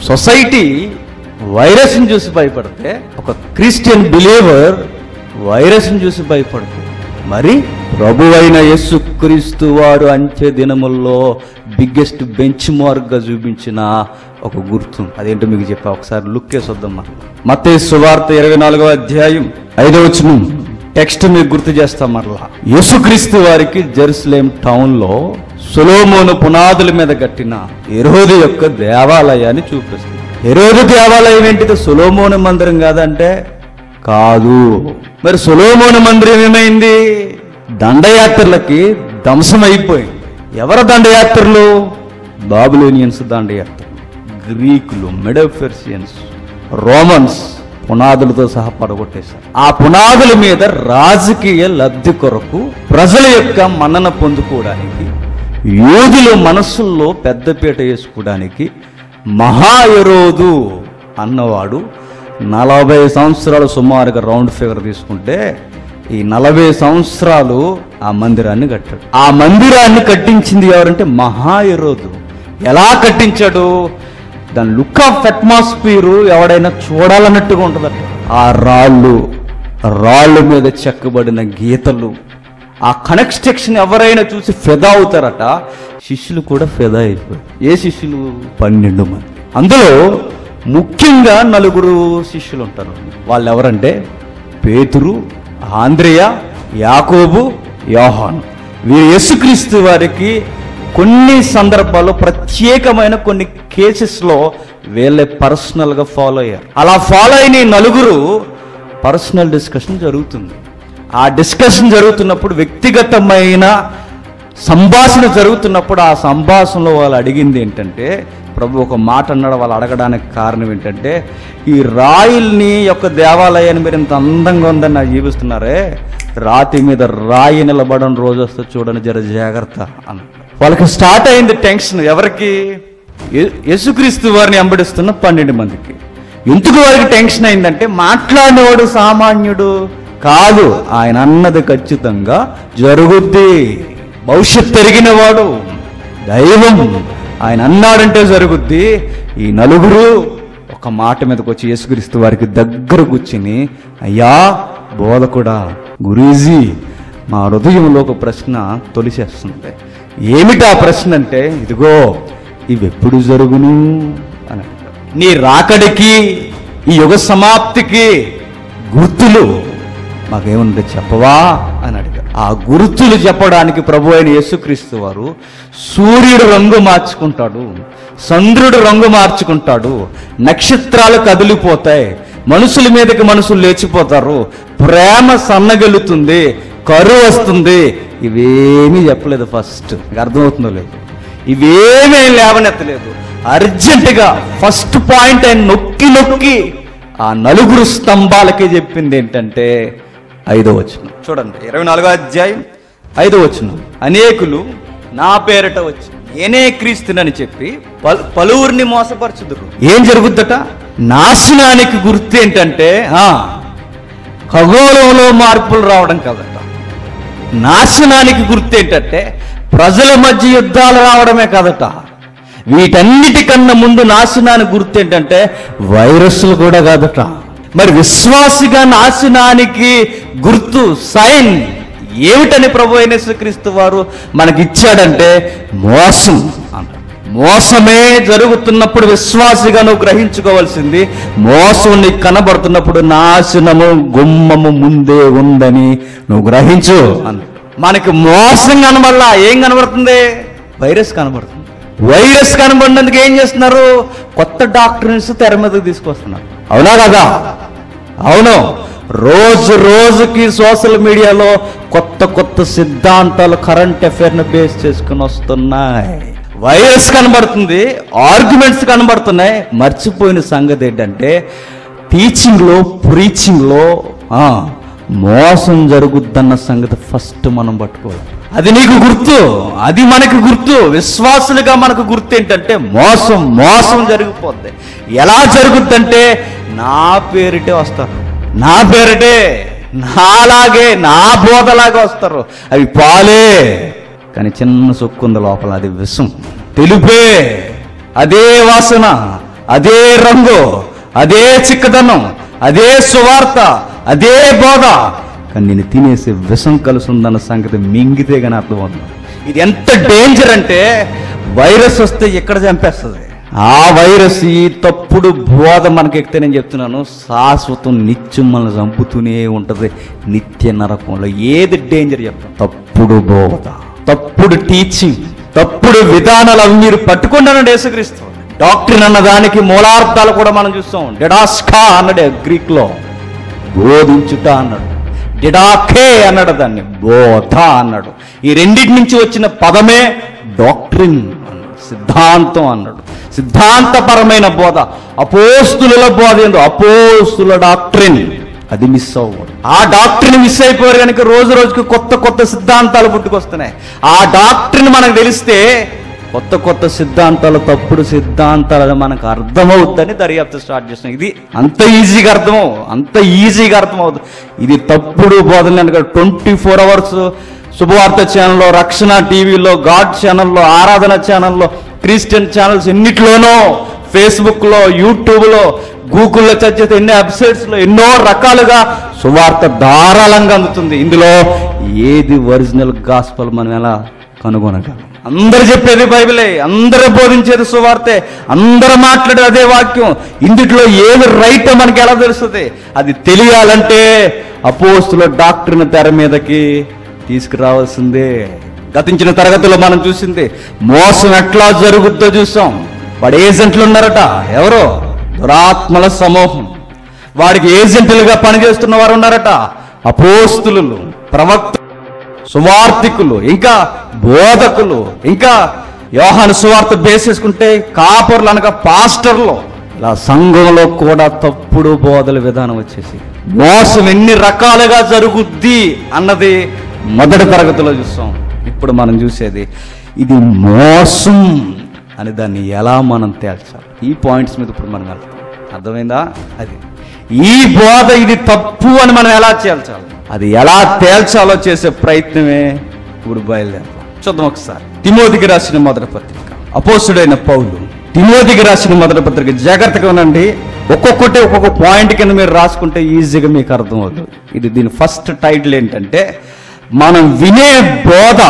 Society వైరస్ని చూసి భయపడితే ఒక క్రిస్టియన్ బిలీవర్ వైరస్ని చూసి భయపడుతుంది మరి ప్రభు అయిన యేసు క్రీస్తు వారు అంత్య దినముల్లో బిగ్గెస్ట్ బెంచ్ మార్క్గా చూపించిన ఒక గుర్తు అదేంటో మీకు చెప్పా ఒకసారి లుక్ వేసి వద్దాం మనం మతే సువార్త ఇరవై నాలుగో అధ్యాయం ఐదో వచనం టెక్స్ట్ మీకు గుర్తు చేస్తాం మరలా యేసుక్రీస్తు వారికి జెరూసలేం టౌన్ లో సులోమోను పునాదుల మీద కట్టిన ఎరోదు యొక్క దేవాలయాన్ని చూపిస్తుంది ఎరోదు దేవాలయం ఏంటిది సులోమోను మందిరం కాదంటే కాదు మరి సులోమోను మందిరం ఏమైంది దండయాత్రలకి ధ్వంసమైపోయింది ఎవరు దండయాత్రలు బాబులోనియన్స్ దండయాత్రలు గ్రీకులు మెడోఫెర్సియన్స్ రోమన్స్ పునాదులతో సహా పడగొట్టేశారు ఆ పునాదుల మీద రాజకీయ లబ్ధి కొరకు ప్రజల యొక్క మన్నన పొందుకోవడానికి యోధుల మనస్సుల్లో పెద్దపీట వేసుకోవడానికి మహాయరోధు అన్నవాడు నలభై సంవత్సరాలు సుమారుగా రౌండ్ ఫిగర్ తీసుకుంటే ఈ నలభై సంవత్సరాలు ఆ మందిరాన్ని కట్టాడు ఆ మందిరాన్ని కట్టించింది ఎవరంటే మహాయరోధు ఎలా కట్టించాడు దాని లుక్ ఆఫ్ అట్మాస్ఫియర్ ఎవడైనా చూడాలన్నట్టుగా ఉంటుందట ఆ రాళ్ళు రాళ్ళ మీద చెక్కబడిన గీతలు ఆ కన్స్ట్రక్షన్ ఎవరైనా చూసి ఫెదా అవుతారట శిష్యులు కూడా ఫెదా అయిపోయారు ఏ శిష్యులు పన్నెండు మంది అందులో ముఖ్యంగా నలుగురు శిష్యులు ఉంటారు వాళ్ళు ఎవరంటే పేతురు ఆంద్రేయ యాకోబు యోహాను వీరు యేసుక్రీస్తు వారికి కొన్ని సందర్భాల్లో ప్రత్యేకమైన కొన్ని కేసెస్లో వీళ్ళే పర్సనల్గా ఫాలో అయ్యారు అలా ఫాలో అయిన ఈ నలుగురు పర్సనల్ డిస్కషన్ జరుగుతుంది ఆ డిస్కషన్ జరుగుతున్నప్పుడు వ్యక్తిగతమైన సంభాషణ జరుగుతున్నప్పుడు ఆ సంభాషణలో వాళ్ళు అడిగింది ఏంటంటే ప్రభు ఒక మాట అన్నాడు వాళ్ళు అడగడానికి కారణం ఏంటంటే ఈ రాయిల్ని యొక్క దేవాలయాన్ని మీరు ఇంత అందంగా ఉందని నాకు జీవిస్తున్నారే రాతి మీద రాయి నిలబడని రోజు వస్తే చూడని జర జాగ్రత్త అన్న వాళ్ళకి స్టార్ట్ అయింది టెన్షన్ ఎవరికి ye- యేసుక్రీస్తు వారిని అంబడిస్తున్న పన్నెండు మందికి ఎందుకు వారికి టెన్షన్ అయిందంటే మాట్లాడినవాడు సామాన్యుడు కాదు ఆయన అన్నది ఖచ్చితంగా జరుగుద్ది భవిష్యత్ తిరిగిన వాడు దైవం ఆయన అన్నాడంటే జరుగుద్ది ఈ నలుగురు ఒక మాట మీదకి వచ్చి యేసుక్రీస్తు వారికి దగ్గర కూర్చుని అయ్యా బోధకుడా గురూజీ మా హృదయంలో ఒక ప్రశ్న తొలిసేస్తుంది ఏమిటి ఆ ప్రశ్న అంటే ఇదిగో ఇవి ఎప్పుడు జరుగును అని అంటారు. నీ రాకడికి ఈ యుగ సమాప్తికి గుర్తులు మాకేముంటే చెప్పవా అని అడిగారు ఆ గుర్తులు చెప్పడానికి ప్రభు అయిన యేసుక్రీస్తు వారు సూర్యుడు రంగు మార్చుకుంటాడు చంద్రుడు రంగు మార్చుకుంటాడు నక్షత్రాలు కదిలిపోతాయి మనుషుల మీదకి మనుషులు లేచిపోతారు ప్రేమ సన్నగలుతుంది కరువు వస్తుంది ఇవేమీ చెప్పలేదు ఫస్ట్ మీకు అర్థమవుతుందో లేదు ఇవేమీ లేవనెత్తలేదు అర్జెంటుగా ఫస్ట్ పాయింట్ ఆయన నొక్కి నొక్కి ఆ నలుగురు స్తంభాలకే చెప్పింది ఏంటంటే ఐదో వచనం చూడండి ఇరవై నాలుగో అధ్యాయం ఐదో వచనం అనేకులు నా పేరట వచ్చి నేనే క్రీస్తునని చెప్పి పలు పలువురిని మోసపరచుదురు ఏం జరుగుద్దట నాశనానికి గుర్తు ఏంటంటే ఆ, ఖగోళంలో మార్పులు రావడం కదట నాశనానికి గుర్తు ఏంటంటే ప్రజల మధ్య యుద్ధాలు రావడమే కదట వీటన్నిటికన్నా ముందు నాశనానికి గుర్తు ఏంటంటే వైరస్లు కూడా కాదట మరి విశ్వాసిగా నాశనానికి గుర్తు సైన్ ఏమిటని ప్రభు అయిన యేసుక్రీస్తు వారు మనకి ఇచ్చాడంటే మోసం అంట మోసమే జరుగుతున్నప్పుడు విశ్వాసిగా నువ్వు గ్రహించుకోవాల్సింది మోసం నీకు కనబడుతున్నప్పుడు నాశనము గుమ్మము ముందే ఉందని నువ్వు గ్రహించు అన్న మనకి మోసం కనబడలా ఏం కనబడుతుంది వైరస్ కనబడుతుంది వైరస్ కనబడినందుకు ఏం చేస్తున్నారు కొత్త డాక్టర్స్ తెర మీదకి తీసుకొస్తున్నారు అవునా కదా అవును రోజు రోజుకి సోషల్ మీడియాలో కొత్త కొత్త సిద్ధాంతాలు కరెంట్ అఫైర్ను బేస్ చేసుకుని వస్తున్నాయి వైరస్ కనబడుతుంది ఆర్గ్యుమెంట్స్ కనబడుతున్నాయి మర్చిపోయిన సంగతి ఏంటంటే టీచింగ్లో ప్రీచింగ్లో ఆ, మోసం జరుగుద్దన్న సంగతి ఫస్ట్ మనం పట్టుకోవాలి అది నీకు గుర్తు అది మనకు గుర్తు విశ్వాసులుగా మనకు గుర్తు ఏంటంటే మోసం మోసం జరిగిపోద్ది ఎలా జరుగుద్దంటే నా పేరిటే వస్తారు నా పేరిటే నాలాగే నా బోధలాగా వస్తారు అవి పాలే కానీ చిన్న సొక్కుంది లోపల అది విషం తెలుపే అదే వాసన అదే రంగు అదే చిక్కదనం అదే సువార్త అదే బోధ కానీ నేను తినేసే విషం కలిసి ఉందన్న సంగతి మింగితే కానీ అర్థమవుతుంది ఇది ఎంత డేంజర్ అంటే వైరస్ వస్తే ఎక్కడ చంపేస్తుంది ఆ వైరస్ ఈ తప్పుడు బోధ మనకి ఎక్కితే నేను చెప్తున్నాను శాశ్వతం నిత్యం మనల్ని చంపుతూనే ఉంటుంది నిత్య నరకంలో ఏది డేంజర్ చెప్తాను తప్పుడు బోధ తప్పుడు టీచింగ్ తప్పుడు విధానాలు అవి మీరు పట్టుకుంటానండి యేసుక్రీస్తు డాక్టర్ అన్న దానికి మూలార్థాలు కూడా మనం చూస్తాం డెడాస్కా అన్నాడు గ్రీక్ లో బోధించుట అన్నాడు డిడాకే అన్నాడు దాన్ని బోధ అన్నాడు ఈ రెండింటి నుంచి వచ్చిన పదమే డాక్ట్రిన్ అన్నాడు సిద్ధాంతం అన్నాడు సిద్ధాంతపరమైన బోధ అపోస్తుల బోధ ఏందో అపోస్తుల డాక్ట్రిన్ అది మిస్ అవ్వకూడదు ఆ డాక్టర్ని మిస్ అయిపోయారు కనుక రోజు రోజుకి కొత్త కొత్త సిద్ధాంతాలు పుట్టుకొస్తున్నాయి ఆ డాక్టర్ని మనకు తెలిస్తే కొత్త కొత్త సిద్ధాంతాలు తప్పుడు సిద్ధాంతాలు మనకు అర్థమవుతుందని దర్యాప్తు స్టార్ట్ చేస్తున్నాం ఇది అంత ఈజీగా అర్థమవు అంత ఈజీగా అర్థమవుతుంది ఇది తప్పుడు బోధన కనుక ట్వంటీ ఫోర్ అవర్స్ శుభవార్త ఛానల్లో రక్షణ టీవీలో గాడ్ ఛానల్లో ఆరాధన ఛానల్లో క్రిస్టియన్ ఛానల్స్ ఎన్నిట్లోనో ఫేస్బుక్లో యూట్యూబ్లో గూగుల్లో చర్చితే ఎన్ని వెబ్సైట్స్లో ఎన్నో రకాలుగా సువార్త ధారాళంగా అందుతుంది ఇందులో ఏది ఒరిజినల్ గాస్పల్ మనం ఎలా కనుగొనగలం అందరు చెప్పేది బైబిలే అందరూ బోధించేది సువార్తే అందరూ మాట్లాడేది అదే వాక్యం ఇందుట్లో ఏది రైట్ మనకి ఎలా తెలుస్తుంది అది తెలియాలంటే అపోస్తుల డాక్టర్ని తెర మీదకి తీసుకురావాల్సిందే గతించిన తరగతిలో మనం చూసింది మోసం ఎట్లా జరుగుద్దో చూసాం వాడు ఏజెంట్లు ఉన్నారట ఎవరో దురాత్మల సమూహం వాడికి ఏజెంట్లుగా పనిచేస్తున్న వారు ఉన్నారట అపోస్తులు ప్రవక్త సువార్థికులు ఇంకా బోధకులు ఇంకా యోహాను సువార్త బేసేసుకుంటే కాపర్లు అనగా పాస్టర్లు ఇలా సంఘంలో కూడా తప్పుడు బోధల విధానం వచ్చేసి మోసం ఎన్ని రకాలుగా జరుగుద్ది అన్నది మొదటి తరగతిలో చూస్తాం ఇప్పుడు మనం చూసేది ఇది మోసం అని దాన్ని ఎలా మనం తేల్చాలి ఈ పాయింట్స్ మీద ఇప్పుడు మనం వెళ్తాం అర్థమైందా అది ఈ బోధ ఇది తప్పు అని మనం ఎలా తేల్చాలి అది ఎలా తేల్చాలో చేసే ప్రయత్నమే ఇప్పుడు బయలుదేరాం చూద్దాం ఒకసారి తిమోతికి రాసిన మొదటి పత్రిక అపోసుడైన పౌలు తిమోతికి రాసిన మొదటి పత్రిక జాగ్రత్తగా ఉండండి ఒక్కొక్కటి ఒక్కొక్క పాయింట్ కింద మీరు రాసుకుంటే ఈజీగా మీకు అర్థమవుతుంది ఇది దీని ఫస్ట్ టైటిల్ ఏంటంటే మనం వినే బోధ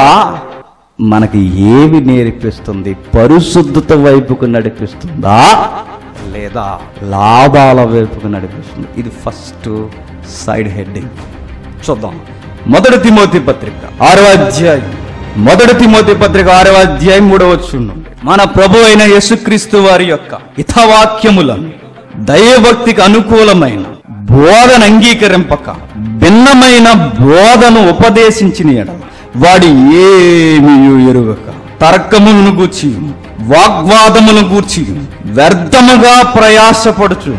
మనకి ఏమి నేర్పిస్తుంది పరిశుద్ధత వైపుకు నడిపిస్తుందా లేదా లాభాల వైపుకు నడిపిస్తుంది ఇది ఫస్ట్ సైడ్ హెడ్డింగ్ చూద్దాం మొదటి తిమోతి పత్రిక ఆరవ అధ్యాయం మొదటి తిమోతి పత్రిక ఆరవ అధ్యాయం మూడవ వచ్చుండు మన ప్రభు అయిన యేసుక్రీస్తు వారి యొక్క హితవాక్యములను దైవభక్తికి అనుకూలమైన బోధన అంగీకరింపక భిన్నమైన బోధను ఉపదేశించిన ఎడల వాడి ఏమీ ఎరుగక తర్కములను గూర్చి వాగ్వాదములను గూర్చి వ్యర్థముగా ప్రయాసపడుచు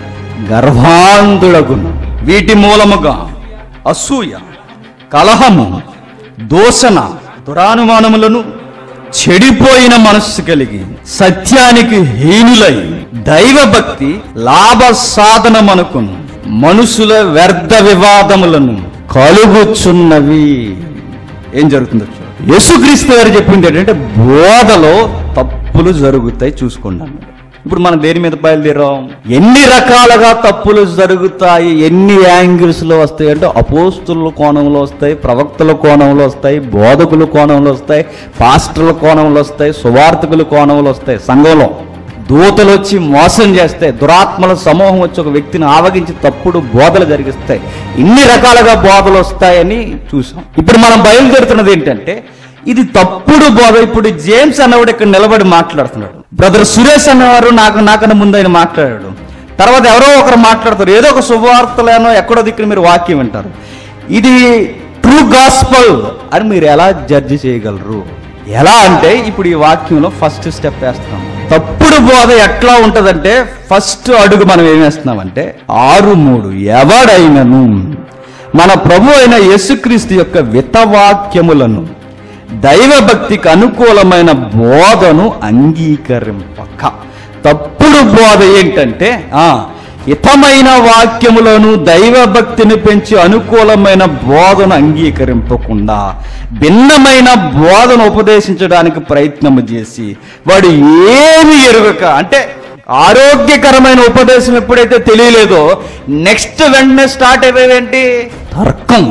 గర్భాంధుడగును వీటి మూలముగా అసూయ కలహము దోషణ దురానుమానములను చెడిపోయిన మనస్సు కలిగి సత్యానికి హీనులై దైవభక్తి లాభ సాధనమనుకును మనుషుల వ్యర్థ వివాదములను కలుగుచున్నవి ఏం జరుగుతుందో చూడండి. యేసుక్రీస్తు గారు చెప్పింది ఏంటంటే బోధలో తప్పులు జరుగుతాయి చూసుకోండి అన్నాడు ఇప్పుడు మనం దేని మీద బయలుదేరాం ఎన్ని రకాలుగా తప్పులు జరుగుతాయి ఎన్ని యాంగిల్స్ లో వస్తాయి అంటే అపోస్తుల కోణంలో వస్తాయి ప్రవక్తల కోణంలో వస్తాయి బోధకుల కోణంలో వస్తాయి పాస్టర్ల కోణంలో వస్తాయి సువార్థకుల కోణంలో వస్తాయి సంఘంలో దూతలు వచ్చి మోసం చేస్తాయి దురాత్మల సమూహం వచ్చి ఒక వ్యక్తిని ఆవగించి తప్పుడు బోధలు జరిగిస్తాయి ఇన్ని రకాలుగా బోధలు వస్తాయని చూసాం ఇప్పుడు మనం బయలుదేరుతున్నది ఏంటంటే ఇది తప్పుడు బోధ ఇప్పుడు జేమ్స్ అన్నవాడు ఇక్కడ నిలబడి మాట్లాడుతున్నాడు బ్రదర్ సురేష్ అన్నవారు నాకు నాకన్నా ముందు ఆయన మాట్లాడాడు తర్వాత ఎవరో ఒకరు మాట్లాడతారు ఏదో ఒక శుభవార్తలేనో ఎక్కడో దిక్కున మీరు వాక్యం వింటారు ఇది ట్రూ గాస్పల్ అని మీరు ఎలా జడ్జి చేయగలరు ఎలా అంటే ఇప్పుడు ఈ వాక్యంలో ఫస్ట్ స్టెప్ వేస్తున్నాం తప్పుడు బోధ ఎట్లా ఉంటదంటే ఫస్ట్ అడుగు మనం ఏం వేస్తున్నామంటే ఆరు మూడు ఎవడైనను మన ప్రభు అయిన యేసుక్రీస్తు యొక్క వితవాక్యములను దైవభక్తికి అనుకూలమైన బోధను అంగీకరింపక తప్పుడు బోధ ఏంటంటే ఆ హితమైన వాక్యములను దైవభక్తిని పెంచి అనుకూలమైన బోధను అంగీకరింపకుండా భిన్నమైన బోధను ఉపదేశించడానికి ప్రయత్నము చేసి వాడు ఏమి ఎరుగక అంటే ఆరోగ్యకరమైన ఉపదేశం ఎప్పుడైతే తెలియలేదో నెక్స్ట్ వెంటనే స్టార్ట్ అయ్యేవేంటి తర్కం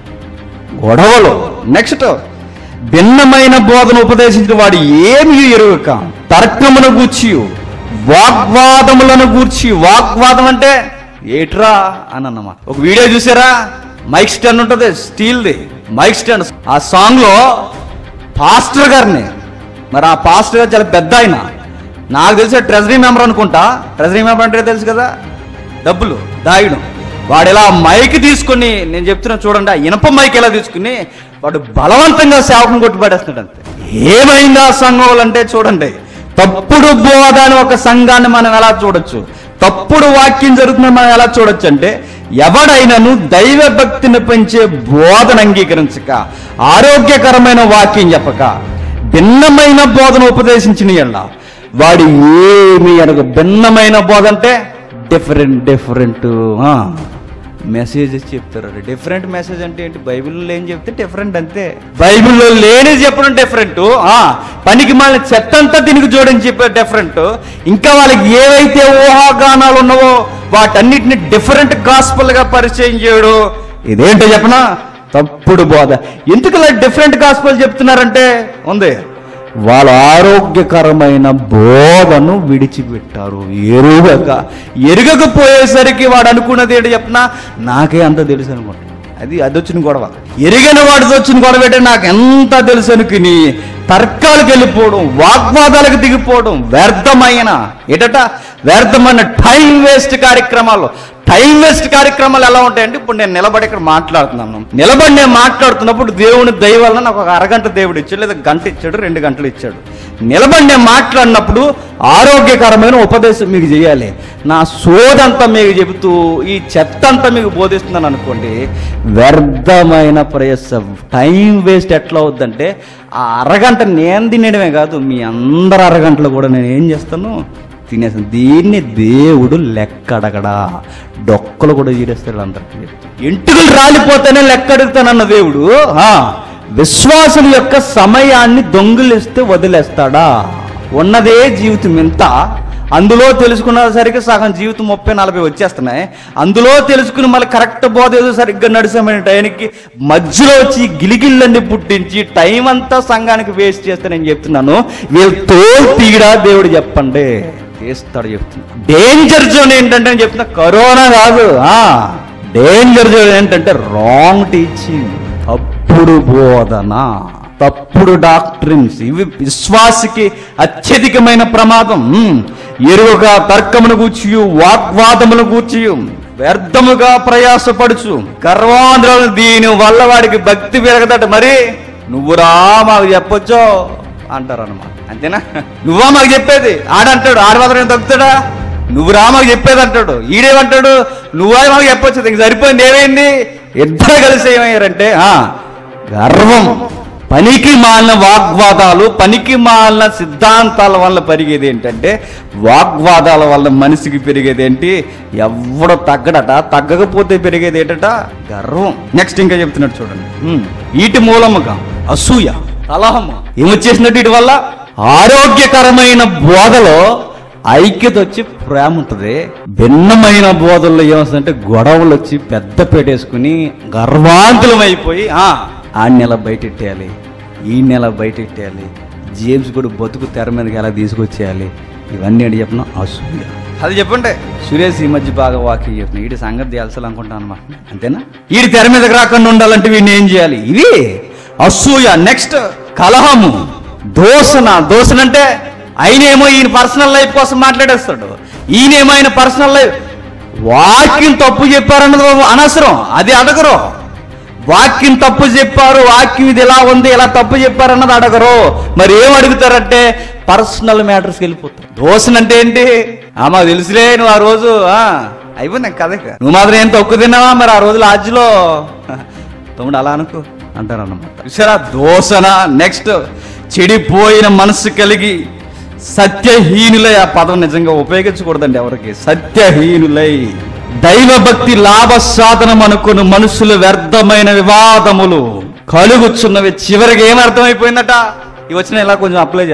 గొడవలు నెక్స్ట్ భిన్నమైన బోధన ఉపదేశించిన వాడు ఏమి ఎరుగక తర్కమును గూర్చి వాగ్వాదములను గూర్చి వాగ్వాదం అంటే ఏట్రా అని అన్నమాట ఒక వీడియో చూసారా మైక్ స్టాండ్ ఉంటుంది స్టీల్ది మైక్ స్టాండ్ ఆ సాంగ్ లో పాస్టర్ గారిని మరి ఆ పాస్టర్ గారు చాలా పెద్ద ఆయన నాకు తెలిసి ట్రెజరీ మెంబర్ అనుకుంటా ట్రెజరీ మెంబర్ అంటే తెలుసు కదా డబ్బులు దాయడం వాడు ఇలా మైక్ తీసుకుని నేను చెప్తున్నా చూడండి ఆ ఇనప మైక్ ఎలా తీసుకుని వాడు బలవంతంగా సేవకం కొట్టి పడేస్తున్నాడు అంతే ఏమైంది ఆ సంఘం అంటే చూడండి తప్పుడు బోధ అని ఒక సంఘాన్ని మనం ఎలా చూడొచ్చు తప్పుడు వాక్యం జరుగుతుందని మనం ఎలా చూడొచ్చు అంటే ఎవడైనాను దైవ భక్తిని పెంచే బోధన అంగీకరించక ఆరోగ్యకరమైన వాక్యం చెప్పక భిన్నమైన బోధన ఉపదేశించిన ఎళ్ళ వాడు ఏమి అనగా భిన్నమైన బోధ అంటే డిఫరెంట్ డిఫరెంట్ మెసేజెస్ చెప్తారు డిఫరెంట్ మెసేజ్ అంటే ఏంటి బైబిల్లో ఏం చెప్తే డిఫరెంట్ అంతే బైబిల్లో లేని చెప్పడం డిఫరెంట్ పనికి మళ్ళీ చెత్త అంతా దీనికి జోడించి చెప్పే డిఫరెంట్ ఇంకా వాళ్ళకి ఏవైతే ఊహాగానాలు ఉన్నావో వాటన్నిటిని డిఫరెంట్ గా పరిచయం చేయడు ఇదేంటో చెప్పనా తప్పుడు బోధ ఎందుకు ఇలా డిఫరెంట్ గాస్పల్ చెప్తున్నారంటే ఉంది వాళ్ళు ఆరోగ్యకరమైన బోధను విడిచిపెట్టారు ఎరుగక ఎరగకపోయేసరికి వాడు అనుకున్నది ఏంటి చెప్పనా నాకే అంత తెలుసు అనుకుంటా అది అది వచ్చిన గొడవ ఎరిగిన వాడితో వచ్చిన గొడవ ఏంటంటే నాకు ఎంత తెలుసు అనుకుని తర్కాలకు వెళ్ళిపోవడం వాగ్వాదాలకు దిగిపోవడం వ్యర్థమైన ఏటట వ్యర్థమైన టైం వేస్ట్ కార్యక్రమాలు టైం వేస్ట్ కార్యక్రమాలు ఎలా ఉంటాయంటే ఇప్పుడు నేను నిలబడి ఇక్కడ మాట్లాడుతున్నాను నిలబడి నేను మాట్లాడుతున్నప్పుడు దేవుని దయ వలన నాకు ఒక అరగంట దేవుడు ఇచ్చాడు లేదా గంట ఇచ్చాడు రెండు గంటలు ఇచ్చాడు నిలబడి నేను మాట్లాడినప్పుడు ఆరోగ్యకరమైన ఉపదేశం మీకు చేయాలి నా సోదంతా మీకు చెబుతూ ఈ చెత్త అంతా మీకు బోధిస్తున్నాను అనుకోండి వ్యర్థమైన ప్రయాస టైం వేస్ట్ ఎట్లా అవుద్దంటే ఆ అరగంట నేను తినేయడమే కాదు మీ అందరు అరగంటలు కూడా నేను ఏం చేస్తాను తినేసాను దీన్ని దేవుడు లెక్కడగడా డొక్కలు కూడా చీరేస్తాడు అందరికి ఎంటుకలు రాలిపోతేనే లెక్క అడుగుతానన్న దేవుడు ఆ, విశ్వాసుల యొక్క సమయాన్ని దొంగిలిస్తే వదిలేస్తాడా ఉన్నదే జీవితం ఇంత అందులో తెలుసుకున్న సరిగ్గా సగం జీవితం ముప్పై నలభై వచ్చేస్తున్నాయి అందులో తెలుసుకుని మళ్ళీ కరెక్ట్ బోధ ఏదో సరిగ్గా నడిచామనే టైంకి మధ్యలో వచ్చి గిలిగిళ్ళన్ని పుట్టించి టైం అంతా సంఘానికి వేస్ట్ చేస్తే నేను చెప్తున్నాను వీళ్ళు తోలు తీయడా దేవుడు చెప్పండి తీస్తాడు చెప్తున్నా డేంజర్ జోన్ ఏంటంటే నేను చెప్తున్నా కరోనా కాదు ఆ డేంజర్ జోన్ ఏంటంటే రాంగ్ టీచింగ్ తప్పుడు బోధన తప్పుడు డాక్టరిన్స్ ఇవి విశ్వాసికి అత్యధికమైన ప్రమాదం ఎరువుగా తర్కమును గూర్చి వాగ్వాదమును గూర్చి వ్యర్థముగా ప్రయాసపడుచు గర్వాంధ్రులను దీని వల్ల వాడికి భక్తి పెరగదట మరి నువ్వురా మాకు చెప్పొచ్చో అంటారు అనమాట అంతేనా నువ్వా మాకు చెప్పేది ఆడంటాడు ఆడ మాత్రం తగ్గుతాడా నువ్వు రా మాకు చెప్పేది అంటాడు ఈడేమంటాడు నువ్వా మాకు చెప్పొచ్చు ఇంక సరిపోయింది ఏమైంది ఇద్దరు కలిసి ఏమయ్యారంటే ఆ గర్వం పనికి మాలిన వాగ్వాదాలు పనికి మాలిన సిద్ధాంతాల వల్ల పెరిగేది ఏంటంటే వాగ్వాదాల వల్ల మనిషికి పెరిగేది ఏంటి ఎవడ తగ్గడట తగ్గకపోతే పెరిగేది ఏంటట గర్వం నెక్స్ట్ ఇంకా చెప్తున్నాడు చూడండి ఉమ్. వీటి మూలముగా అసూయ కలహము ఏమొచ్చేసినట్టు వీటి వల్ల ఆరోగ్యకరమైన బోధలో ఐక్యత వచ్చి ప్రేమ ఉంటుంది భిన్నమైన బోధల్లో ఏమొస్తుందంటే గొడవలు వచ్చి పెద్ద పెట్టేసుకుని గర్వాంతులం అయిపోయి ఆ ఆ నెల బయటెట్టేయాలి ఈ నెల బయటెట్టేయాలి జేమ్స్ కూడా బతుకు తెర మీదకి ఎలా తీసుకొచ్చేయాలి ఇవన్నీ ఏంటి చెప్పిన అసూయ అది చెప్పండి సురేష్ ఈ మధ్య బాగా వాకింగ్ చెప్తున్నా వీడి సంగతి తెలుసాలి అనుకుంటాను అనమాట అంతేనా వీడి తెర మీదకి రాకుండా ఉండాలంటే వీడిని ఏం చేయాలి ఇవి అసూయ నెక్స్ట్ కలహము దోషణ దోషణ అంటే ఆయనేమో ఈయన పర్సనల్ లైఫ్ కోసం మాట్లాడేస్తాడు ఈయనేమో ఆయన పర్సనల్ లైఫ్ వాక్యం తప్పు చెప్పారన్నది అనవసరం అది అడగరు వాక్యం తప్పు చెప్పారు వాక్యం ఇది ఎలా ఉంది ఇలా తప్పు చెప్పారు అన్నది అడగరు మరి ఏం అడుగుతారంటే పర్సనల్ మ్యాటర్స్కి వెళ్ళిపోతారు దోషణ అంటే ఏంటి ఆ మాకు తెలుసులే నువ్వు ఆ రోజు ఆ, అయిపోయింది ఇంక కథ ఇక. నువ్వు మాత్రం ఏం తక్కువ తిన్నావా మరి ఆ రోజు లాడ్జ్లో తమ్ముడు అలా అనుకో అంటారు అన్నమాట చూసారా దోషణ నెక్స్ట్ చెడిపోయిన మనసు కలిగి సత్యహీనులై ఆ పదం నిజంగా ఉపయోగించకూడదండి ఎవరికి సత్యహీనులై దైవభక్తి లాభ సాధనం అనుకుని మనుషులు వ్యర్థమైన వివాదములు కలుగుచున్నవి చివరికి ఏమర్థమైపోయిందట ఇవి వచ్చిన ఇలా కొంచెం అప్లై చేద్దాం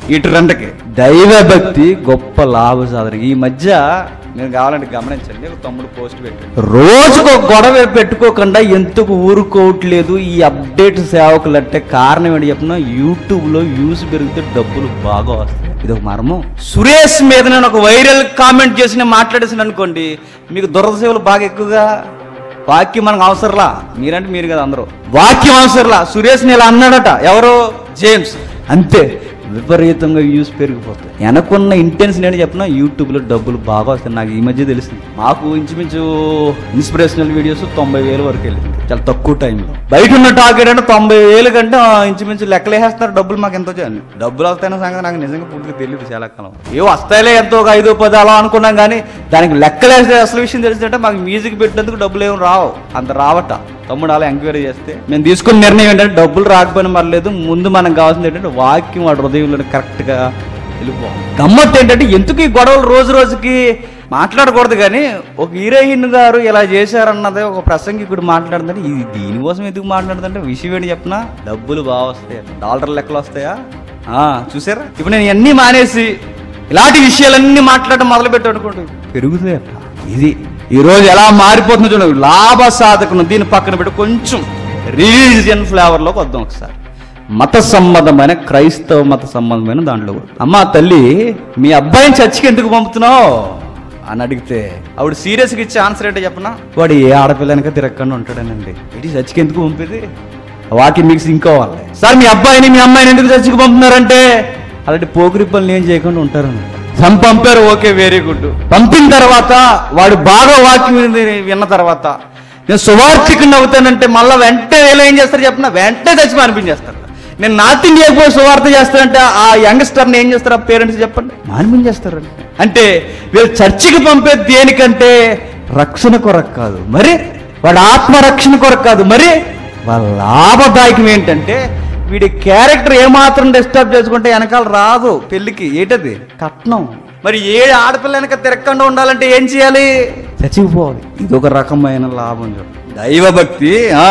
ఈ ట్రెండ్కి దైవ భక్తి గొప్ప లాభ సాధన ఈ మధ్య మీరు కావాలంటే గమనించండి ఒక తమ్ముడు పోస్ట్ పెట్టాడు రోజుకు ఒక గొడవ పెట్టుకోకుండా ఎందుకు ఊరుకోవట్లేదు ఈ అప్డేట్ సేవకులు అంటే కారణం ఏంటి చెప్పిన యూట్యూబ్ లో వ్యూస్ పెరిగితే డబ్బులు బాగా వస్తాయి ఇది ఒక మర్మం సురేష్ మీద నేను ఒక వైరల్ కామెంట్ చేసి నేను మాట్లాడేసాను అనుకోండి మీకు దురద సేవలు బాగా ఎక్కువగా వాక్యం మనకు అవసరంలా మీరంటే మీరు కదా అందరూ వాక్యం అవసరంలా సురేష్ని ఇలా అన్నాడట ఎవరు జేమ్స్ అంతే విపరీతంగా వ్యూస్ పెరిగిపోతాయి వెనకున్న ఇంటెన్షన్ ఏంటి చెప్పిన యూట్యూబ్లో డబ్బులు బాగా వస్తాయి నాకు ఈ మధ్య తెలిసింది మాకు ఇంచుమించు ఇన్స్పిరేషనల్ వీడియోస్ తొంభై వేలు వరకు వెళ్ళింది చాలా తక్కువ టైంలో బయట ఉన్న టార్గెట్ అంటే తొంభై వేలు కంటే ఆ, ఇంచుమించు లెక్కలేసేస్తారు డబ్బులు మాకు ఎంతో చేయాలి డబ్బులు వస్తాయన్న సంగతి నాకు నిజంగా పూర్తిగా తెలియదు చాలా కాలం ఏ వస్తాయిలే ఎంతో ఒక ఐదు పది అలా అనుకున్నాం కానీ దానికి లెక్కలేస్తే అసలు విషయం తెలిసిందంటే మాకు మ్యూజిక్ పెట్టినందుకు డబ్బులు ఏమి రావు అంత రావట తమ్ముడు అలా ఎంక్వైరీ చేస్తే మేము తీసుకున్న నిర్ణయం ఏంటంటే డబ్బులు రాకపోయినా పర్లేదు ముందు మనకు కావాల్సింది ఏంటంటే వాక్యం వాడి హృదయంలో కరెక్ట్గా వెళ్ళిపోవాలి గమ్మత్తు ఏంటంటే ఎందుకు ఈ గొడవలు రోజు రోజుకి మాట్లాడకూడదు కానీ ఒక హీరోయిన్ గారు ఇలా చేశారన్నది ఒక ప్రసంగికుడు మాట్లాడుతుంటే ఇది దీనికోసం ఎందుకు మాట్లాడుతుంటే విషయం ఏంటి చెప్పినా డబ్బులు బాగా వస్తాయి డాలర్ లెక్కలు వస్తాయా ఆ, చూసారా ఇప్పుడు నేను ఇవన్నీ మానేసి ఇలాంటి విషయాలన్నీ మాట్లాడడం మొదలు పెట్టాను అనుకోండి పెరుగుతాయి అట్లా ఇది ఈ రోజు ఎలా మారిపోతుందో చూడండి లాభ సాధకను దీని పక్కన పెట్టి కొంచెం రిలీజియన్ ఫ్లేవర్లోకి వద్దాం ఒకసారి మత సంబంధమైన క్రైస్తవ మత సంబంధమైన దాంట్లో కూడా. అమ్మా తల్లి మీ అబ్బాయిని చర్చికి ఎందుకు పంపుతున్నావు అని అడిగితే ఆవిడ సీరియస్గా ఇచ్చే ఆన్సర్ ఏంటో చెప్పనా వాడు ఏ ఆడపిల్లనక తిరగకుండా ఉంటాడనండి ఇది చర్చికి ఎందుకు పంపేది వాకి మీకు సింక్ అవ్వాలి సార్ మీ అబ్బాయిని మీ అమ్మాయిని ఎందుకు చర్చికి పంపుతున్నారంటే అలాంటి పోకిరి పనులు ఏం చేయకుండా ఉంటారని సం పంపారు ఓకే వెరీ గుడ్ పంపిన తర్వాత వాడు బాగా వాక్యం విని- విన్న తర్వాత నేను సువార్థికుని అవుతానంటే మళ్ళీ వెంటనే వీళ్ళు ఏం చేస్తారు చెప్పిన వెంటనే చచ్చి అనిపించేస్తారు నేను నార్త్ ఇండియాకి పోయి సువార్త చేస్తానంటే ఆ యంగ్స్టర్ని ఏం చేస్తారు ఆ పేరెంట్స్ చెప్పండి మానిపించేస్తారు అంటే వీళ్ళు చర్చికి పంపేది దేనికంటే రక్షణ కొరకు కాదు మరి వాడి ఆత్మరక్షణ కొరకు కాదు మరి వాళ్ళ లాభదాయకం ఏంటంటే వీడి క్యారెక్టర్ ఏమాత్రం డిస్టర్బ్ చేసుకుంటే వెనకాల రాదు పెళ్లికి ఏంటది కట్నం మరి ఏ ఆడపిల్ల వెనక తిరగకుండా ఉండాలంటే ఏం చేయాలి చచ్చిపోవాలి ఇది ఒక రకమైన లాభం చూడు దైవభక్తి ఆ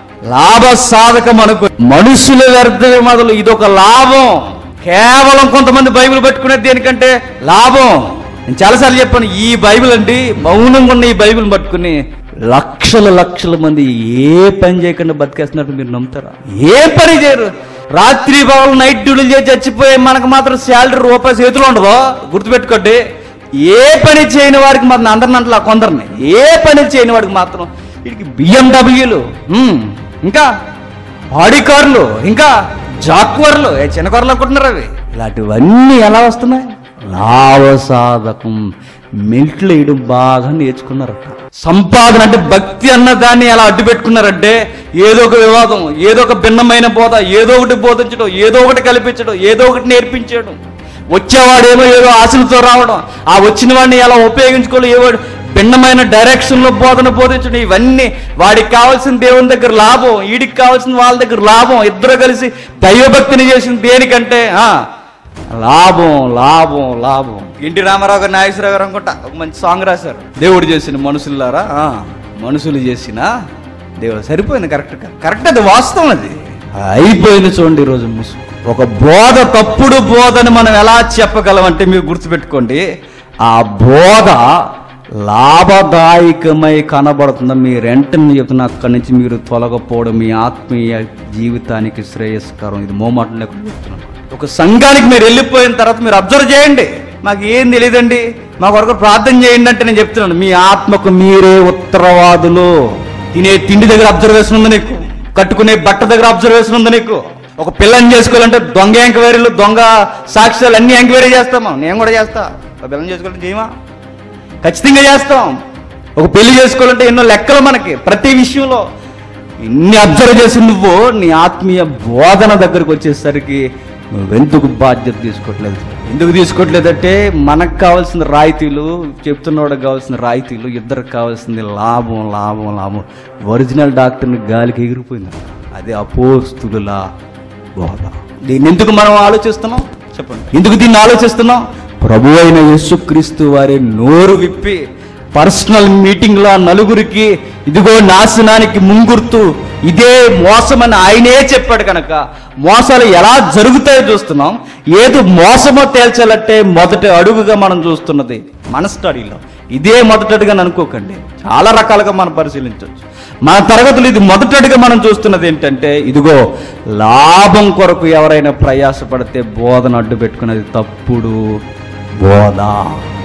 లాభ సాధకం అనుకో మనుషుల వ్యర్థ మొదలు ఇదొక లాభం కేవలం కొంతమంది బైబిల్ పట్టుకునేది దేనికంటే లాభం నేను చాలాసార్లు చెప్పాను ఈ బైబిల్ అండి మౌనంగా ఉన్న ఈ బైబిల్ పట్టుకుని లక్షల లక్షల మంది ఏ పని చేయకుండా బతికేస్తున్నట్టు మీరు నమ్ముతారా ఏ పని చేయరు రాత్రి పగలు నైట్ డ్యూటీలు చేసి చచ్చిపోయి మనకు మాత్రం శాలరీ రూపాయి చేతిలో ఉండదు గుర్తుపెట్టుకోండి ఏ పని చేయని వారికి మాత్రం అందరిని అంటలా కొందరిని ఏ పని చేయని వాడికి మాత్రం వీడికి బిఎండబ్ల్యూలు ఇంకా ఆడి కార్లు ఇంకా జాక్వర్లు ఏ చిన్న కార్లు అనుకుంటున్నారు అవి ఇలాంటివన్నీ ఎలా వస్తున్నాయి లాభసాధకం మెల్ట్లు వేయడం బాగా నేర్చుకున్నారట సంపాదన అంటే భక్తి అన్న దాన్ని ఎలా అడ్డు పెట్టుకున్నారంటే ఏదో ఒక వివాదం ఏదో ఒక భిన్నమైన బోధ ఏదో ఒకటి బోధించడం ఏదో ఒకటి కల్పించడం ఏదో ఒకటి నేర్పించడం వచ్చేవాడేమో ఏదో ఆశలతో రావడం ఆ వచ్చిన వాడిని ఎలా ఉపయోగించుకోవాలి ఏవో భిన్నమైన డైరెక్షన్లో బోధన బోధించడం ఇవన్నీ వాడికి కావాల్సిన దేవుని దగ్గర లాభం వీడికి కావాల్సిన వాళ్ళ దగ్గర లాభం ఇద్దరు కలిసి దైవభక్తిని చేసిన దేనికంటే ఆ, లాభం లాభం లాభం ఇంటి రామారావు గారు నాగేశ్వరరావు గారు అనుకుంటా ఒక మంచి సాంగ్ రాశారు దేవుడు చేసిన మనుషులారా ఆ, మనుషులు చేసిన దేవుడు సరిపోయింది కరెక్ట్ కరెక్ట్ అది వాస్తవం అది అయిపోయింది చూడండి ఈరోజు ముసుగు ఒక బోధ తప్పుడు బోధని మనం ఎలా చెప్పగలం అంటే మీరు గుర్తుపెట్టుకోండి ఆ బోధ లాభదాయకమై కనబడుతుందా మీ రెంటని చెప్తున్నా అక్కడి నుంచి మీరు తొలగపోవడం మీ ఆత్మీయ జీవితానికి శ్రేయస్కరం ఇది మోమాటం లేకుండా చెప్తున్నాను ఒక సంఘానికి మీరు వెళ్ళిపోయిన తర్వాత మీరు అబ్జర్వ్ చేయండి మాకు ఏం తెలియదండి మా కొరకు ప్రార్థన చేయండి అంటే నేను చెప్తున్నాను మీ ఆత్మకు మీరే ఉత్తరవాదులు తినే తిండి దగ్గర అబ్జర్వేషన్ ఉంది నీకు కట్టుకునే బట్ట దగ్గర అబ్జర్వేషన్ ఉంది నీకు ఒక పిల్లని చేసుకోవాలంటే దొంగ ఎంక్వైరీలు దొంగ సాక్ష్యాలు అన్ని ఎంక్వైరీ చేస్తాము నేను కూడా చేస్తా ఒక పిల్లని చేసుకోవాలంటే చేయమా ఖచ్చితంగా చేస్తాం ఒక పెళ్లి చేసుకోవాలంటే ఎన్నో లెక్కలు మనకి ప్రతి విషయంలో ఇన్ని అబ్జర్వ్ చేసి నువ్వు నీ ఆత్మీయ బోధన దగ్గరకు వచ్చేసరికి నువ్వెందుకు బాధ్యత తీసుకోవట్లేదు ఎందుకు తీసుకోవట్లేదంటే మనకు కావాల్సిన రాయితీలు చెప్తున్నవాడికి కావాల్సిన రాయితీలు ఇద్దరికి కావాల్సింది లాభం లాభం లాభం ఒరిజినల్ డాక్టర్ని గాలికి ఎగిరిపోయింది అది అపోస్తుల బోధ దీన్ని ఎందుకు మనం ఆలోచిస్తున్నాం చెప్పండి ఎందుకు దీన్ని ఆలోచిస్తున్నాం ప్రభు అయిన యేసుక్రీస్తు వారి నోరు విప్పి పర్సనల్ మీటింగ్లో నలుగురికి ఇదిగో నాశనానికి ముంగుర్తు ఇదే మోసమని ఆయనే చెప్పాడు కనుక మోసాలు ఎలా జరుగుతాయో చూస్తున్నాం ఏది మోసమో తేల్చాలంటే మొదటి అడుగుగా మనం చూస్తున్నది మన స్టడీలో ఇదే మొదటి అడుగు అని అనుకోకండి చాలా రకాలుగా మనం పరిశీలించవచ్చు మన తరగతులు ఇది మొదటడిగా మనం చూస్తున్నది ఏంటంటే ఇదిగో లాభం కొరకు ఎవరైనా ప్రయాసపడితే బోధన అడ్డు పెట్టుకున్నది తప్పుడు బోధ